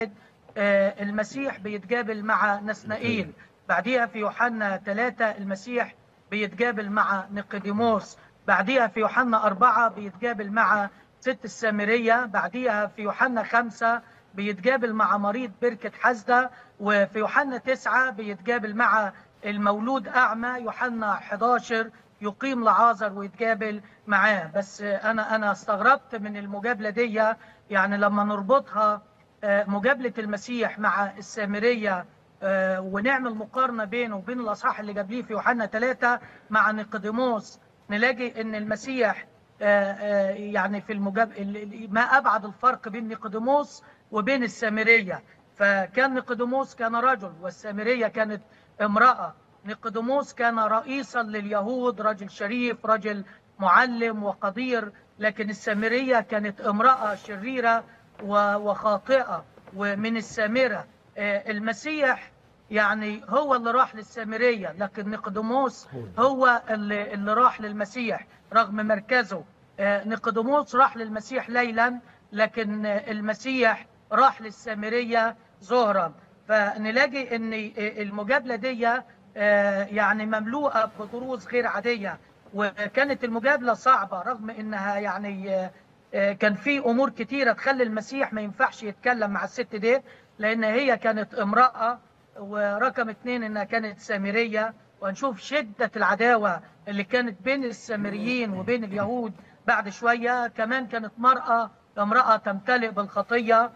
آه، المسيح بيتقابل مع نسنائيل بعديها في يوحنا ثلاثة المسيح بيتقابل مع نيقوديموس بعديها في يوحنا أربعة بيتقابل مع ست السامرية بعديها في يوحنا خمسة بيتقابل مع مريض بركة حزدة وفي يوحنا تسعة بيتقابل مع المولود أعمى يوحنا 11 يقيم لعازر ويتقابل معاه بس أنا أنا استغربت من المجابلة دي يعني لما نربطها آه، مجابلة المسيح مع السامرية آه، ونعمل مقارنة بينه وبين الأصحاح اللي قبليه في يوحنا ثلاثة مع نيقوديموس نلاقي إن المسيح آه، آه، يعني في المجاب ال- ال- ما أبعد الفرق بين نيقوديموس وبين السامرية فكان نيقوديموس كان رجل والسامرية كانت امرأة نيقوديموس كان رئيسا لليهود رجل شريف رجل معلم وقدير لكن السامرية كانت امرأة شريرة و- وخاطئة ومن السامرة آه، المسيح يعني هو اللي راح للسامرية لكن نيقوديموس هو اللي, اللي راح للمسيح رغم مركزه آه، نيقوديموس راح للمسيح ليلا لكن آه، المسيح راح للسامرية ظهرا فنلاقي ان آه، المجادلة دي آه، يعني مملوءة بدروس غير عادية وكانت المجادلة صعبة رغم انها يعني آه، آه، كان في امور كتيره تخلي المسيح ما ينفعش يتكلم مع الست دي لان هي كانت امراه ورقم اتنين انها كانت سامريه وهنشوف شده العداوه اللي كانت بين السامريين وبين اليهود بعد شويه كمان كانت مراه امراه تمتلئ بالخطيه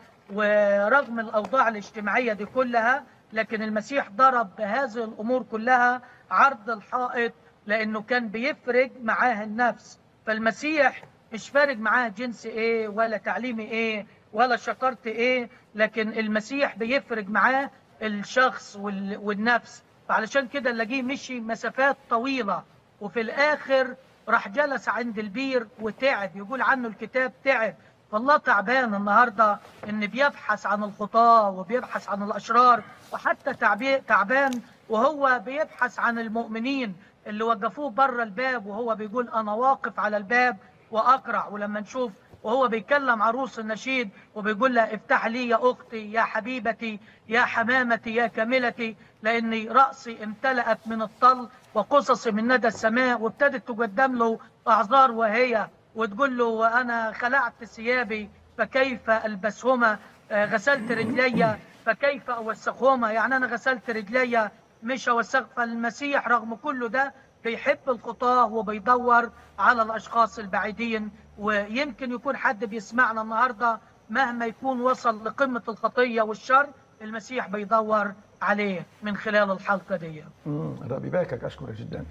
ورغم الاوضاع الاجتماعيه دي كلها لكن المسيح ضرب بهذه الامور كلها عرض الحائط لانه كان بيفرج معاه النفس فالمسيح مش فارق معاه جنس ايه ولا تعليمي ايه ولا شطارتي ايه لكن المسيح بيفرق معاه الشخص وال- والنفس فعلشان كده نلاقيه مشي مسافات طويلة وفي الآخر راح جلس عند البير وتعب يقول عنه الكتاب تعب فالله تعبان النهاردة إن بيبحث عن الخطاة وبيبحث عن الأشرار وحتى تعبي- تعبان وهو بيبحث عن المؤمنين اللي وقفوه بره الباب وهو بيقول أنا واقف على الباب وأقرع ولما نشوف وهو بيكلم عروس النشيد وبيقول لها افتح لي يا أختي يا حبيبتي يا حمامتي يا كاملتي لأني رأسي امتلأت من الطل وقصصي من ندى السماء وابتدت تقدم له أعذار وهي وتقول له أنا خلعت ثيابي فكيف ألبسهما آه، غسلت رجلي فكيف أوسخهما يعني أنا غسلت رجلي مش أوسخ فالمسيح رغم كل ده بيحب الخطاة وبيدور على الأشخاص البعيدين ويمكن يكون حد بيسمعنا النهاردة مهما يكون وصل لقمة الخطية والشر المسيح بيدور عليه من خلال الحلقة دي مم، ربي يباركك اشكرك جدا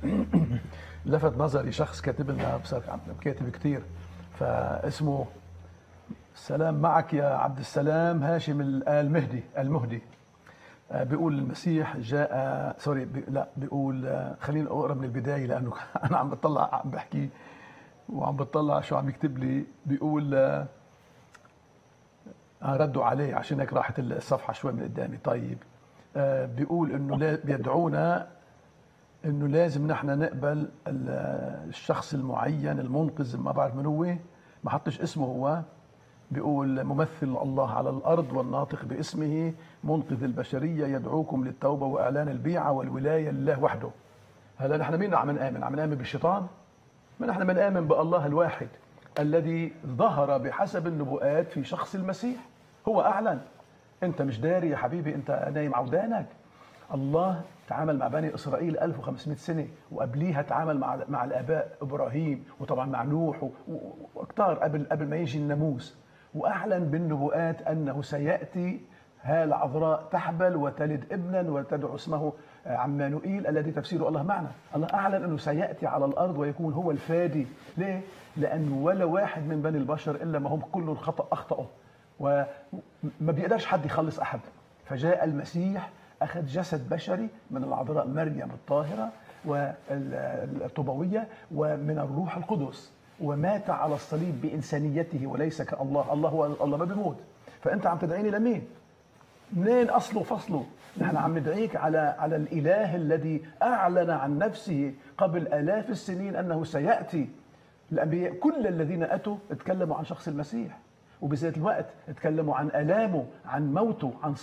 لفت نظري شخص كاتب لنا بصراحه كاتب كتير فاسمه السلام معك يا عبد السلام هاشم ال- المهدي المهدي آه، بيقول المسيح جاء سوري بي لا بيقول آه، خليني اقرا من البدايه لانه انا عم بطلع عم بحكي وعم بطلع شو عم يكتب لي بيقول آه، آه، ردوا عليه عشان هيك راحت الصفحه شوي من قدامي طيب آه، بيقول انه لا- بيدعونا انه لازم نحن نقبل ال- الشخص المعين المنقذ ما بعرف من هو ما حطش اسمه هو بيقول ممثل الله على الارض والناطق باسمه منقذ البشريه يدعوكم للتوبه واعلان البيعه والولايه لله وحده هلا نحن مين عم نآمن عم نآمن بالشيطان ما نحن بنآمن بالله الواحد الذي ظهر بحسب النبوءات في شخص المسيح هو أعلن أنت مش داري يا حبيبي أنت نايم عودانك الله تعامل مع بني إسرائيل 1500 سنة وقبليها تعامل مع مع الآباء إبراهيم وطبعا مع نوح و- و- وأكتار قبل قبل ما يجي الناموس وأعلن بالنبوءات أنه سيأتي ها العذراء تحبل وتلد ابنا وتدعو اسمه عمانوئيل الذي تفسيره الله معنا الله أعلن أنه سيأتي على الأرض ويكون هو الفادي ليه؟ لأنه ولا واحد من بني البشر إلا ما هم كلهم خطأ أخطأوا وما بيقدرش حد يخلص أحد فجاء المسيح أخذ جسد بشري من العذراء مريم الطاهرة والطوبوية ومن الروح القدس ومات على الصليب بإنسانيته وليس كالله الله هو الله ما بيموت فأنت عم تدعيني لمين؟ منين اصله فصله؟ نحن عم ندعيك على على الاله الذي اعلن عن نفسه قبل الاف السنين انه سياتي الانبياء كل الذين اتوا تكلموا عن شخص المسيح وبذات الوقت تكلموا عن الامه عن موته عن